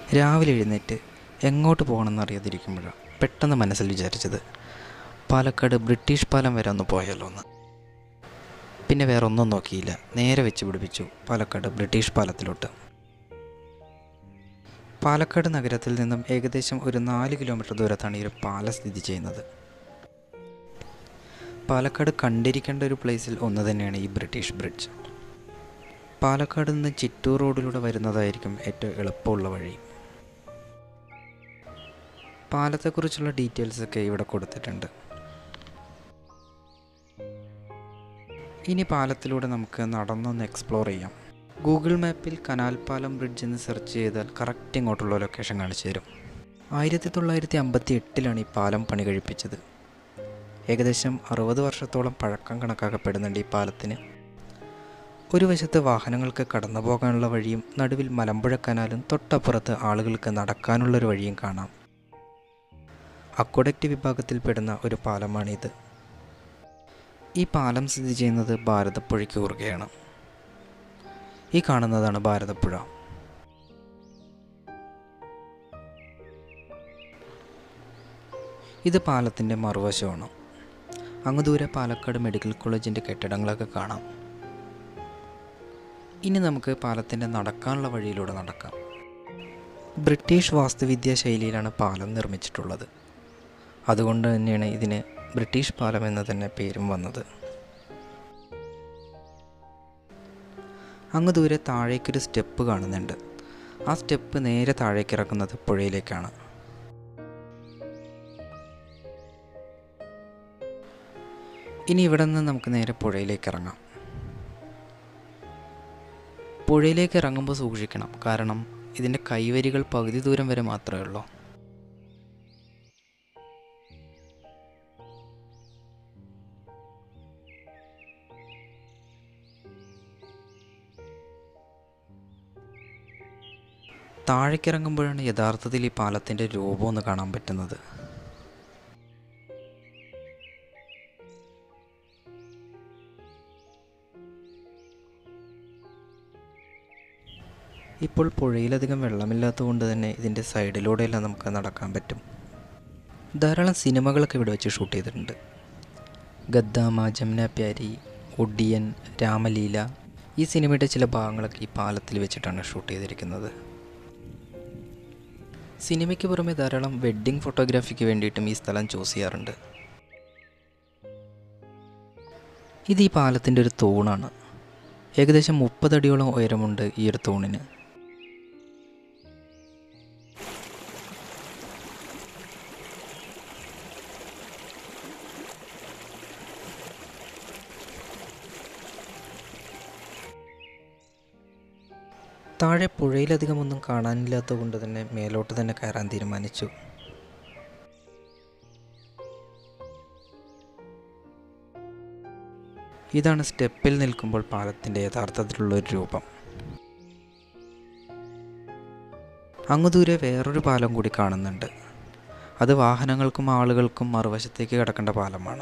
രാവിലെ എഴുന്നേറ്റ് എങ്ങോട്ട് പോകണമെന്ന് അറിയാതിരിക്കുമ്പോഴാണ് പെട്ടെന്ന് മനസ്സിൽ വിചാരിച്ചത് പാലക്കാട് ബ്രിട്ടീഷ് പാലം വരെ ഒന്ന് പോയാലോ എന്ന് പിന്നെ വേറെ ഒന്നും നോക്കിയില്ല നേരെ വെച്ച് പിടിപ്പിച്ചു പാലക്കാട് ബ്രിട്ടീഷ് പാലത്തിലോട്ട് പാലക്കാട് നഗരത്തിൽ നിന്നും ഏകദേശം ഒരു നാല് കിലോമീറ്റർ ദൂരത്താണ് ഈ ഒരു പാലം സ്ഥിതി ചെയ്യുന്നത് പാലക്കാട് കണ്ടിരിക്കേണ്ട ഒരു പ്ലേസിൽ ഒന്ന് തന്നെയാണ് ഈ ബ്രിട്ടീഷ് ബ്രിഡ്ജ് പാലക്കാട് നിന്ന് ചിറ്റൂർ റോഡിലൂടെ വരുന്നതായിരിക്കും ഏറ്റവും എളുപ്പമുള്ള വഴി പാലത്തെക്കുറിച്ചുള്ള ഡീറ്റെയിൽസ് ഒക്കെ ഇവിടെ കൊടുത്തിട്ടുണ്ട് ഇനി പാലത്തിലൂടെ നമുക്ക് നടന്നൊന്ന് എക്സ്പ്ലോർ ചെയ്യാം ഗൂഗിൾ മാപ്പിൽ കനാൽ പാലം ബ്രിഡ്ജ് എന്ന് സെർച്ച് ചെയ്താൽ കറക്റ്റ് ഇങ്ങോട്ടുള്ള ലൊക്കേഷൻ കാണിച്ചു തരും ആയിരത്തി തൊള്ളായിരത്തി അമ്പത്തി എട്ടിലാണ് ഈ പാലം പണി കഴിപ്പിച്ചത് ഏകദേശം അറുപത് വർഷത്തോളം പഴക്കം കണക്കാക്കപ്പെടുന്നുണ്ട് ഈ പാലത്തിന് ഒരു വശത്ത് വാഹനങ്ങൾക്ക് കടന്നു പോകാനുള്ള വഴിയും നടുവിൽ മലമ്പുഴ കനാലും തൊട്ടപ്പുറത്ത് ആളുകൾക്ക് നടക്കാനുള്ളൊരു വഴിയും കാണാം അക്വഡക്റ്റ് വിഭാഗത്തിൽപ്പെടുന്ന ഒരു പാലമാണിത് ഈ പാലം സ്ഥിതി ചെയ്യുന്നത് ഭാരതപ്പുഴയ്ക്ക് കുറുകെയാണ് ഈ കാണുന്നതാണ് ഭാരതപ്പുഴ ഇത് പാലത്തിൻ്റെ മറുവശമാണ് അങ്ങ് ദൂരെ പാലക്കാട് മെഡിക്കൽ കോളേജിൻ്റെ കെട്ടിടങ്ങളൊക്കെ കാണാം ഇനി നമുക്ക് പാലത്തിൻ്റെ നടക്കാനുള്ള വഴിയിലൂടെ നടക്കാം ബ്രിട്ടീഷ് വാസ്തുവിദ്യാ ശൈലിയിലാണ് പാലം നിർമ്മിച്ചിട്ടുള്ളത് അതുകൊണ്ട് തന്നെയാണ് ഇതിന് ബ്രിട്ടീഷ് പാലം എന്ന് തന്നെ പേരും വന്നത് അങ്ങ് ദൂരെ താഴേക്കൊരു സ്റ്റെപ്പ് കാണുന്നുണ്ട് ആ സ്റ്റെപ്പ് നേരെ താഴേക്ക് ഇറക്കുന്നത് പുഴയിലേക്കാണ് ഇനി ഇവിടെ നിന്ന് നമുക്ക് നേരെ പുഴയിലേക്ക് ഇറങ്ങാം പുഴയിലേക്ക് ഇറങ്ങുമ്പോൾ സൂക്ഷിക്കണം കാരണം ഇതിൻ്റെ കൈവരികൾ പകുതി ദൂരം വരെ മാത്രമേ ഉള്ളൂ താഴേക്കിറങ്ങുമ്പോഴാണ് യഥാർത്ഥത്തിൽ ഈ പാലത്തിൻ്റെ രൂപം ഒന്ന് കാണാൻ പറ്റുന്നത് ഇപ്പോൾ പുഴയിലധികം വെള്ളമില്ലാത്തത് കൊണ്ട് തന്നെ ഇതിൻ്റെ സൈഡിലൂടെയെല്ലാം നമുക്ക് നടക്കാൻ പറ്റും ധാരാളം സിനിമകളൊക്കെ ഇവിടെ വെച്ച് ഷൂട്ട് ചെയ്തിട്ടുണ്ട് ഗദ്ദാമ ജമുന പ്യാരി ഒഡിയൻ രാമലീല ഈ സിനിമയുടെ ചില ഭാഗങ്ങളൊക്കെ ഈ പാലത്തിൽ വെച്ചിട്ടാണ് ഷൂട്ട് ചെയ്തിരിക്കുന്നത് സിനിമയ്ക്ക് പുറമെ ധാരാളം വെഡ്ഡിംഗ് ഫോട്ടോഗ്രാഫിക്ക് വേണ്ടിയിട്ടും ഈ സ്ഥലം ചൂസ് ചെയ്യാറുണ്ട് ഇത് ഈ പാലത്തിൻ്റെ ഒരു തൂണാണ് ഏകദേശം മുപ്പതടിയോളം ഉയരമുണ്ട് ഈ ഒരു തൂണിന് താഴെ പുഴയിലധികം ഒന്നും കാണാനില്ലാത്തത് കൊണ്ട് തന്നെ മേലോട്ട് തന്നെ കയറാൻ തീരുമാനിച്ചു ഇതാണ് സ്റ്റെപ്പിൽ നിൽക്കുമ്പോൾ പാലത്തിൻ്റെ യഥാർത്ഥത്തിലുള്ള ഒരു രൂപം അങ്ങു ദൂരെ വേറൊരു പാലം കൂടി കാണുന്നുണ്ട് അത് വാഹനങ്ങൾക്കും ആളുകൾക്കും മറുവശത്തേക്ക് കിടക്കേണ്ട പാലമാണ്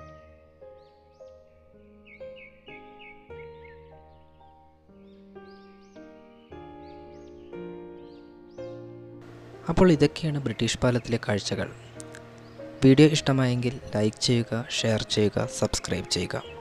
അപ്പോൾ ഇതൊക്കെയാണ് ബ്രിട്ടീഷ് പാലത്തിലെ കാഴ്ചകൾ വീഡിയോ ഇഷ്ടമായെങ്കിൽ ലൈക്ക് ചെയ്യുക ഷെയർ ചെയ്യുക സബ്സ്ക്രൈബ് ചെയ്യുക